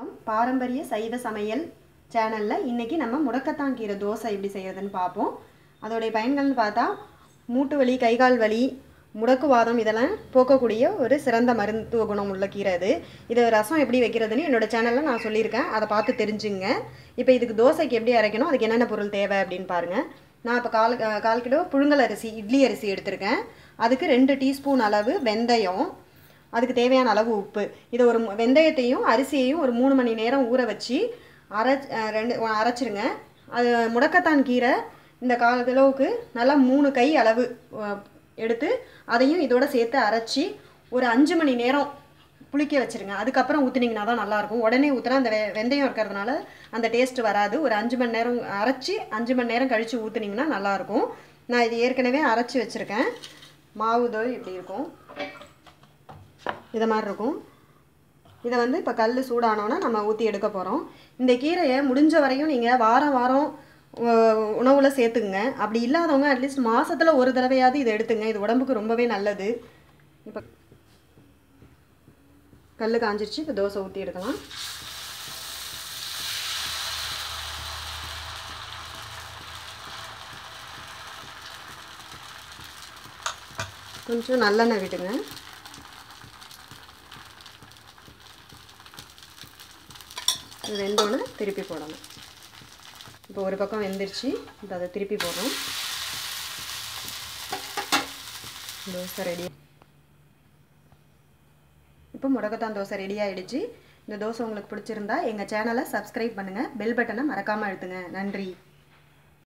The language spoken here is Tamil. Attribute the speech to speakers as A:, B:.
A: வணக்கம் பாரம்பரிய சைவ சமையல் சேனலில் இன்றைக்கி நம்ம முடக்கத்தான் கீரை தோசை எப்படி செய்கிறதுன்னு பார்ப்போம் அதோடைய பயன்கள்னு பார்த்தா மூட்டு வலி கைகால் வலி முடக்குவாதம் இதெல்லாம் போக்கக்கூடிய ஒரு சிறந்த மருத்துவ குணம் உள்ள கீரை அது இது ரசம் எப்படி வைக்கிறதுன்னு என்னோட சேனலில் நான் சொல்லியிருக்கேன் அதை பார்த்து தெரிஞ்சுங்க இப்போ இதுக்கு தோசைக்கு எப்படி அரைக்கணும் அதுக்கு என்னென்ன பொருள் தேவை அப்படின்னு பாருங்கள் நான் இப்போ கால் கால் கிலோ புழுங்கல் அரிசி இட்லி அரிசி எடுத்திருக்கேன் அதுக்கு ரெண்டு டீஸ்பூன் அளவு வெந்தயம் அதுக்கு தேவையான அளவு உப்பு இதை ஒரு மு- வெந்தயத்தையும் அரிசியையும் ஒரு மூணு மணி நேரம் ஊற வச்சு அரை ரெண்டு அரைச்சிருங்க அது முடக்கத்தான் கீரை இந்த கால் கிலோவுக்கு நல்லா மூணு கை அளவு அஹ், எடுத்து அதையும் இதோட சேர்த்து அரைச்சி ஒரு அஞ்சு மணி நேரம் புளிக்க வச்சிருங்க அதுக்கப்புறம் ஊற்றுனீங்கன்னா தான் நல்லாயிருக்கும் உடனே ஊற்றினா அந்த வெ வெந்தயம் இருக்கிறதுனால அந்த டேஸ்ட் வராது ஒரு அஞ்சு மணி நேரம் அரைச்சி அஞ்சு மணி நேரம் கழித்து ஊற்றுனீங்கன்னா நல்லாயிருக்கும் நான் இது ஏற்கனவே அரைச்சி வச்சுருக்கேன் மாவு தோய் இப்படி இருக்கும் இதை மாதிரி இருக்கும் இதை வந்து இப்போ கல் சூடானோன்னா நம்ம ஊற்றி எடுக்க போகிறோம் இந்த கீரையை முடிஞ்ச வரையும் நீங்கள் வாரம் வாரம் உணவில் சேர்த்துக்குங்க அப்படி இல்லாதவங்க அட்லீஸ்ட் மாசத்துல ஒரு தடவையாவது இதை எடுத்துங்க இது உடம்புக்கு ரொம்பவே நல்லது இப்போ கல் காஞ்சிருச்சு இப்போ தோசை ஊற்றி எடுக்கலாம் கொஞ்சம் நல்லெண்ணெய் விடுங்க இது வெந்தோடனே திருப்பி போடணும் இப்போ ஒரு பக்கம் வெந்துருச்சு இப்போ அதை திருப்பி போடுறோம் தோசை ரெடி இப்போ முடக்கத்தான் தோசை ரெடி ஆயிடுச்சு இந்த தோசை உங்களுக்கு பிடிச்சிருந்தா எங்கள் சேனலை சப்ஸ்கிரைப் பண்ணுங்கள் பெல் பட்டனை மறக்காமல் அழுத்துங்க நன்றி